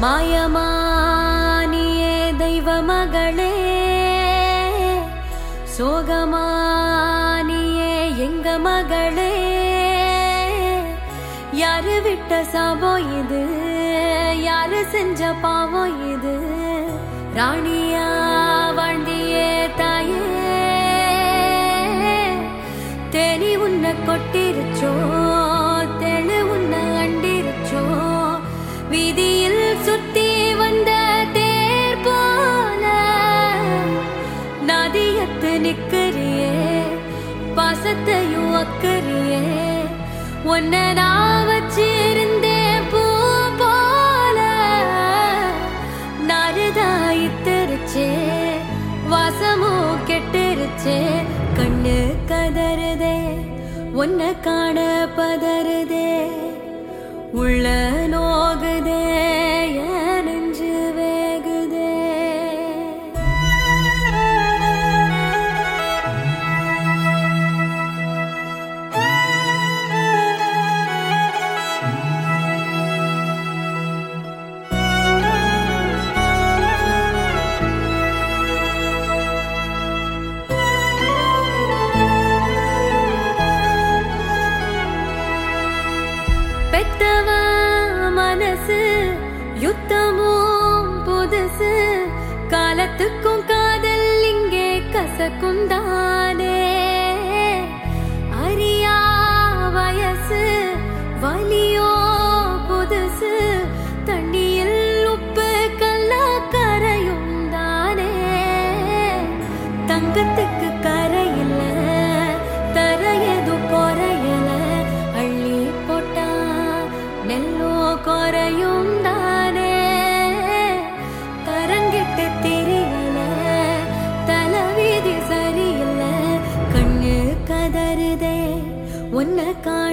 மாயமானியே தெய்வ மகளே சோகமானியே எங்க மகளே யாரு விட்ட சாபம் இது யாரு செஞ்ச பாவம் இது ராணியா வாழ்ந்தியே தாயே தேனி உன்னை கொட்டிருச்சோ தெளு உன்னை அண்டிருச்சோ வீதியில் சுத்தி வந்த தேர் போல நதியத்து நிக்கிறியே பாசத்தையும் அக்கறியே உன்னை நான் வச்சிருந்தேன் பூ போல நறுதாயித்திருச்சே வாசமும் கெட்டுருச்சே கண்ணு கதறுதே உன்னை காண பதறுதே உள்ள நோகுதே என் நெஞ்சு வேகுதே பெத்தவ மனசு யுத்தமும் புதுசு காலத்துக்கும் காதல் இங்கே கசக்கும் தானே அறியா வயசு வலியோ புதுசு தண்ணியில் உப்பு கல்ல கரையும் தானே தங்கத்துக்கு கரையில்ல தரையது குறையல அள்ளி போட்டா நெல்லோ குறையும் தானே தரங்கிட்டு தெரியல தலைவீதி சரியில்ல கண்ணு கதறுதே உன்னை காண